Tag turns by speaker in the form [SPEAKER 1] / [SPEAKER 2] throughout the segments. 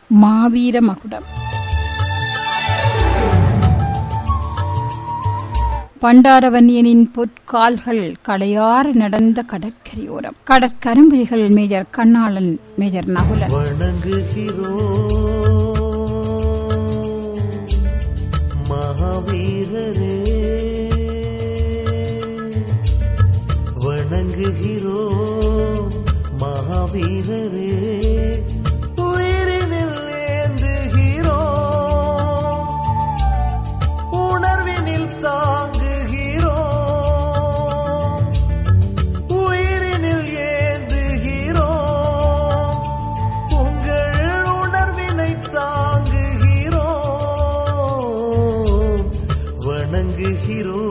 [SPEAKER 1] மாவீர மகுடம் பண்டாரவன்னியனின் பொற்கால்கள் களையாறு நடந்த கடற்கரையோரம் கடற்கரும்புலிகள் மேஜர் கண்ணாளன் மேஜர் நகுலன்
[SPEAKER 2] வணங்குகிறோம் மகாவீரரே வணங்குகிறோம் மகாவீரரே உயிரினில் ஏந்துகிறோம் உணர்வினில் தாங்குகிறோம் உயிரினில் ஏந்துகிறோம் உங்கள் உணர்வினை தாங்குகிறோம் வணங்குகிறோம்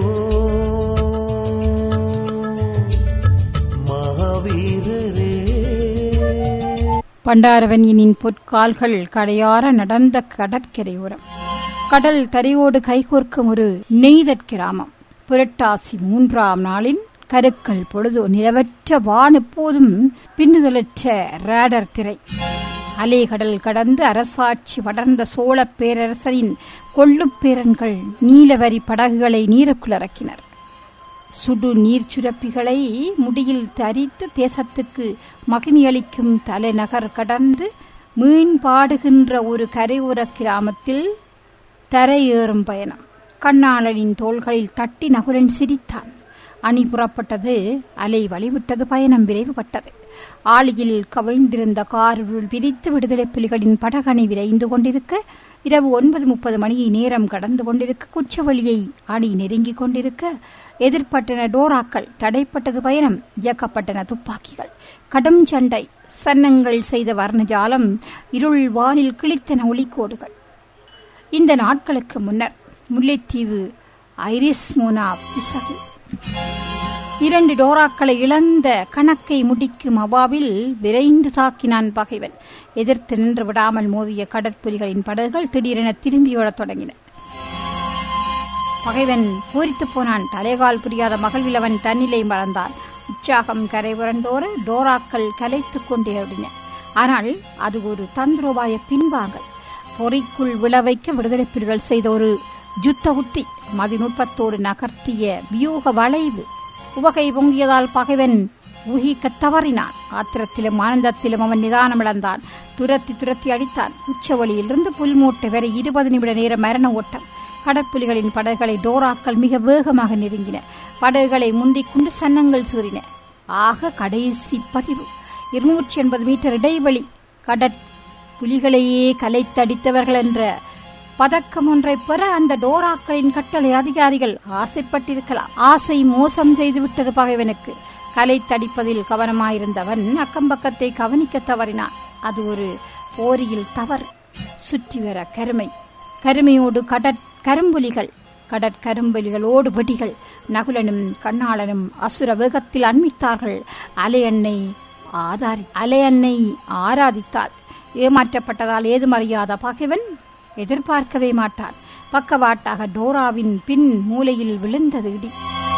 [SPEAKER 2] மகாவீரரே
[SPEAKER 1] பண்டாரவன்னியனின் பொற்கால்கள் கடையார நடந்த கடற்கரையோரம் கடல் தரையோடு கைகோர்க்கும் ஒரு நெய்தற் கிராமம் புரட்டாசி மூன்றாம் நாளின் கருக்கள் பொழுது நிலவற்ற வான் எப்போதும் பின்னுதலற்ற ரேடர் திரை அலைகடல் கடந்து அரசாட்சி படர்ந்த சோழப் பேரரசரின் கொள்ளுப் பேரன்கள் நீலவரி படகுகளை நீருக்குள் இறக்கினர் சுடு நீர் சுரப்பிகளை முடியில் தரித்து தேசத்துக்கு மகிமையளிக்கும் தலைநகர் கடந்து மீன்பாடுகின்ற ஒரு கரையோர கிராமத்தில் தரையேறும் பயணம் கண்ணாளனின் தோள்களில் தட்டி நகுலன் சிரித்தான் அணி புறப்பட்டது அலை வழிவிட்டது பயணம் விரைவுபட்டது ஆளியில் கவிழ்ந்திருந்த காருள் பிரித்து விடுதலை புலிகளின் படகணி விரைந்து கொண்டிருக்க இரவு ஒன்பது முப்பது மணி நேரம் கடந்து கொண்டிருக்க குச்சவெளியை அணி நெருங்கிக் கொண்டிருக்க எதிர்ப்பட்டன டோராக்கள் தடைப்பட்டது பயணம் இயக்கப்பட்டன துப்பாக்கிகள் கடும் சண்டை சன்னங்கள் செய்த வர்ணஜாலம் இருள் வானில் கிழித்தன ஒளிக்கோடுகள் இந்த நாட்களுக்கு முன்னர் முல்லைத்தீவு ஐரிஸ் மோனா பிசகு இரண்டு டோராக்களை இழந்த கணக்கை முடிக்கும் அவாவில் விரைந்து தாக்கினான் பகைவன் எதிர்த்து நின்று விடாமல் மோதிய கடற்புலிகளின் படகுகள் திடீரென திரும்பியோடத் தொடங்கின பகைவன் பூரித்துப் போனான் தலைகால் புரியாத மகள்விலவன் தன்னிலை மறந்தான் உற்சாகம் கரை புரண்டோர டோராக்கள் கலைத்துக் கொண்டே ஓடின ஆனால் அது ஒரு தந்திரோபாய பின்வாங்கல் பொறிக்குள் விழவைக்க விடுதலை புலிகள் செய்த ஒரு யுத்த உத்தி மதிநுட்பத்தோடு நகர்த்திய வியூக வளைவு உவகை பொங்கியதால் பகைவன் ஊகிக்கத் தவறினான் ஆத்திரத்திலும் ஆனந்தத்திலும் அவன் நிதானம் இழந்தான் துரத்தி துரத்தி அடித்தான் உச்சவழியிலிருந்து புல்மூட்டை வரை இருபது நிமிட நேர மரண ஓட்டம் கடற்புலிகளின் படகுகளை டோராக்கள் மிக வேகமாக நெருங்கின படகுகளை முந்திக் கொண்டு சன்னங்கள் சீறின ஆக கடைசி பதிவு இருநூற்றி எண்பது மீட்டர் இடைவெளி கடற்புலிகளையே கலைத்தடித்தவர்கள் என்ற பதக்கம் ஒன்றை பெற அந்த டோராக்களின் கட்டளை அதிகாரிகள் ஆசைப்பட்டிருக்கலாம் ஆசை மோசம் செய்துவிட்டது பகைவனுக்கு கலைத்தடிப்பதில் கவனமாயிருந்தவன் அக்கம்பக்கத்தை கவனிக்க தவறினான் அது ஒரு போரியில் தவறு சுற்றி வர கருமை கருமையோடு கடற் கரும்புலிகள் கடற்கரும்புலிகளோடு வெடிகள் நகுலனும் கண்ணாளனும் அசுர வேகத்தில் அண்மித்தார்கள் அலையன்னை ஆதாரி அலையன்னை ஆராதித்தாள் ஏமாற்றப்பட்டதால் ஏதுமறியாத பகைவன் எதிர்பார்க்கவே மாட்டான் பக்கவாட்டாக டோராவின் பின் மூலையில் விழுந்தது இடி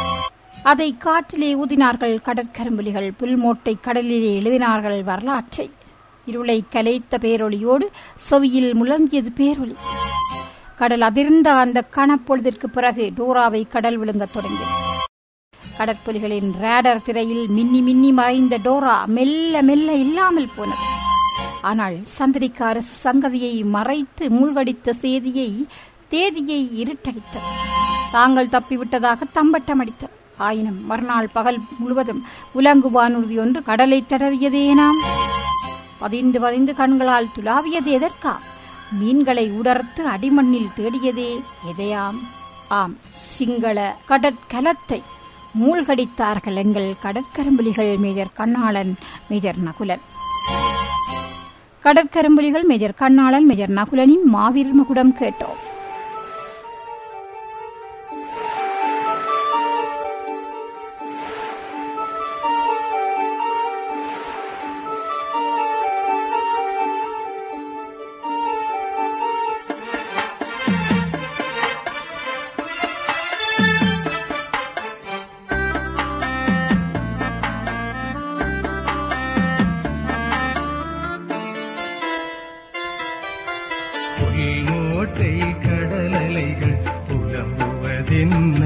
[SPEAKER 1] அதை காற்றிலே ஊதினார்கள் கடற்கரும்புலிகள் புல்மோட்டை கடலிலே எழுதினார்கள் வரலாற்றை இருளை கலைத்த பேரொளியோடு செவியில் முழங்கியது பேரொளி கடல் அதிர்ந்த அந்த கணப்பொழுதிற்கு பிறகு டோராவை கடல் விழுங்கத் தொடங்கியது கடற்புலிகளின் ரேடர் திரையில் மின்னி மின்னி மறைந்த டோரா மெல்ல மெல்ல இல்லாமல் போனது ஆனால் சந்திரிக்க அரசு சங்கதியை மறைத்து மூழ்கடித்த செய்தியை தேதியை இருட்டடித்தது தாங்கள் தப்பிவிட்டதாக தம்பட்டம் அடித்தது ஆயினும் மறுநாள் பகல் முழுவதும் உலங்கு வானூர்தி ஒன்று கடலை தடவியதேனாம் பதிந்து பதிந்து கண்களால் துளாவியது எதற்கா மீன்களை உடர்த்து அடிமண்ணில் தேடியதே எதையாம் ஆம் சிங்கள கடற்கலத்தை மூழ்கடித்தார்கள் எங்கள் கடற்கரும்புலிகள் மேஜர் கண்ணாளன் மேஜர் நகுலன் கடற்கரும்புலிகள் மேஜர் கண்ணாளன் மேஜர் நகுலனின் மாவீரர் மகுடம் கேட்டோம்
[SPEAKER 3] புல்மோட்டை கடலலைகள் புலம்புவதென்ன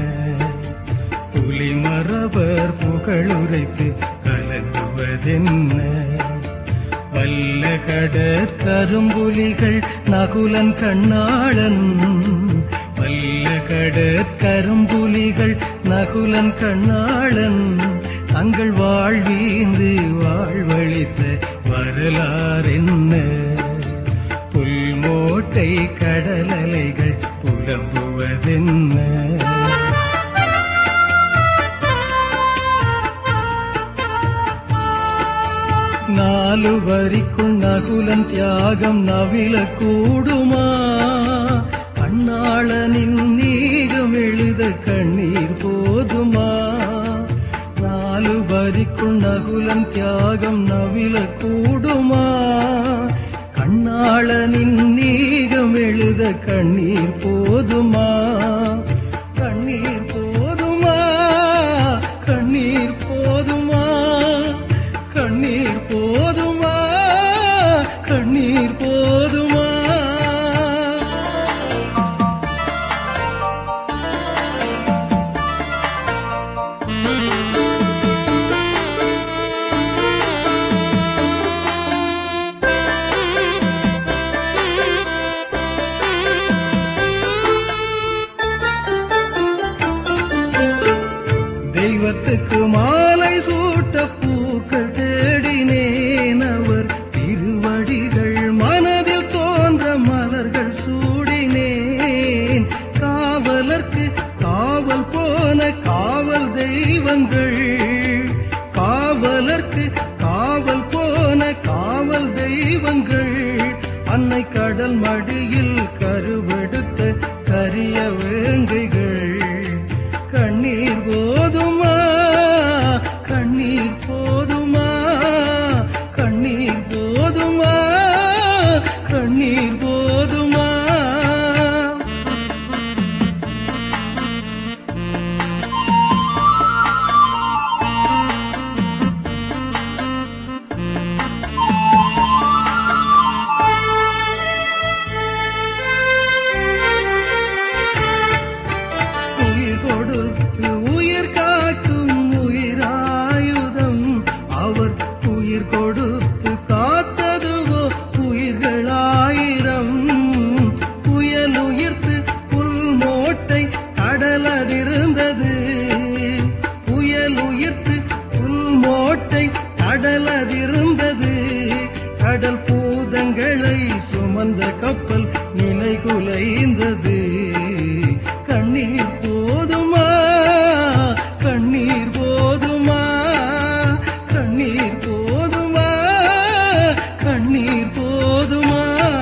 [SPEAKER 3] புலிமரபர் புகழுரைத்து கலங்குவதென்ன வல்ல கடற்கரும்புலிகள் நகுலன் கண்ணாளன் வல்ல கடற்கரும்புலிகள் நகுலன் கண்ணாளன் தங்கள் வாழ்வீந்து வாழ்வழித்த வரலாறென்ன புல்மோட்டை கடலலைகள் புலம்புவதென்ன நாலு வரிக்குள் நகுலன் தியாகம் நவில கூடுமா அண்ணாளனின் நீகம் எழுத கண்ணீர் போதுமா நாலு வரிக்குள் நகுலன் தியாகம் நவில கூடுமா கண்ணாளனின் நீகம் எழுத கண்ணீர் போதுமா கண்ணீர் போதுமா கண்ணீர் போதுமா கண்ணீர் போதுமா கண்ணீர் போதுமா தெய்வத்துக்கு மாலை சூட்ட பூக்கள் தேடினேன் அவர் திருவடிகள் மனதில் தோன்ற மலர்கள் சூடினேன் காவலர்க்கு காவல் போன காவல் தெய்வங்கள் காவலர்க்கு காவல் போன காவல் தெய்வங்கள் அன்னை கடல் மடியில் கருவெடுத்த கரிய வேங்கைகள் கண்ணீர் போதுமா கண்ணீர் போதுமா கண்ணீர் போதுமா கண்ணீர் போதுமா உயிர் கொடுத்து உயிர் காக்கும் உயிராயுதம் அவர் உயிர் கொடுத்து காத்ததுவோ உயிர்களாயிரம் புயல் உயிர்த்து புல் மோட்டை கடலதிருந்தது புயல் உயிர்த்து புல் மோட்டை கடலதிருந்தது கடல் பூதங்களை சுமந்த கப்பல் நிலை குலைந்தது கண்ணீர் போதுமா கண்ணீர் போதுமா கண்ணீர் போதுமா கண்ணீர் போதுமா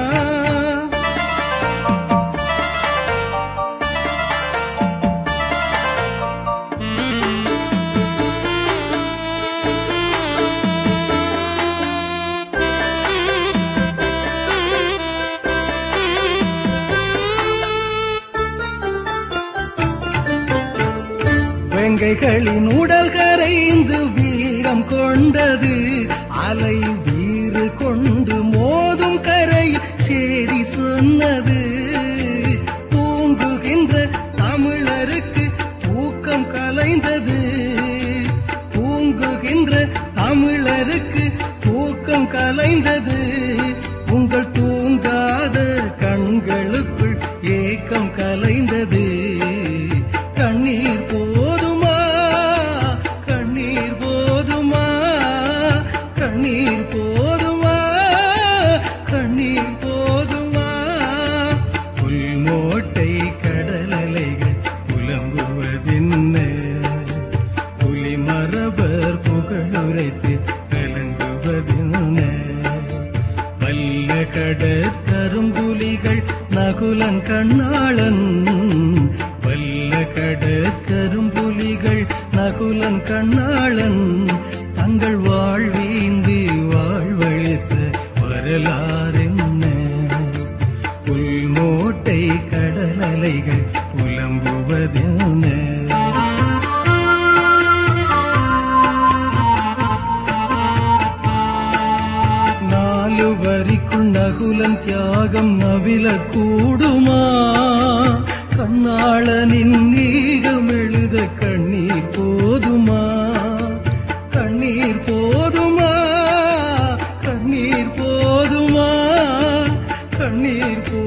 [SPEAKER 3] வெங்கைகளின் உடல் கரைந்து வீரம் கொண்டது அலை வீறு கொண்டு மோதும் கரை சேரி சொன்னது தூங்குகின்ற தமிழருக்கு தூக்கம் கலைந்தது தூங்குகின்ற தமிழருக்கு தூக்கம் கலைந்தது உங்கள் தூங்காத கண்களுக்குள் ஏக்கம் கலைந்தது கண்ணீர் போதுமா கண்ணீர் போதுமா கண்ணீர் போதுமா கண்ணீர் போதுமா புல்மோட்டை கடலலைகள் புலம்புவதென்ன புலி மரபர் புகழுரைத்து கலங்குவதென்ன வல்ல கடற்கரும்புலிகள் நகுலன் கண்ணாளன் வல்ல கடற்கரும்புலிகள் நகுலன் கண்ணாளன் தங்கள் வாழ்வீந்து வாழ்வழித்த வரலாறென்ன புல்மோட்டை கடலலைகள் புலம்புவதென்ன நாலு வரிக்குள் நகு ரகுலன் தியாகம் நவில கூடுமா கண்ணாளனின் நீகம் எழுத கண்ணீர் போதுமா கண்ணீர் போதுமா கண்ணீர் போதுமா கண்ணீர் போ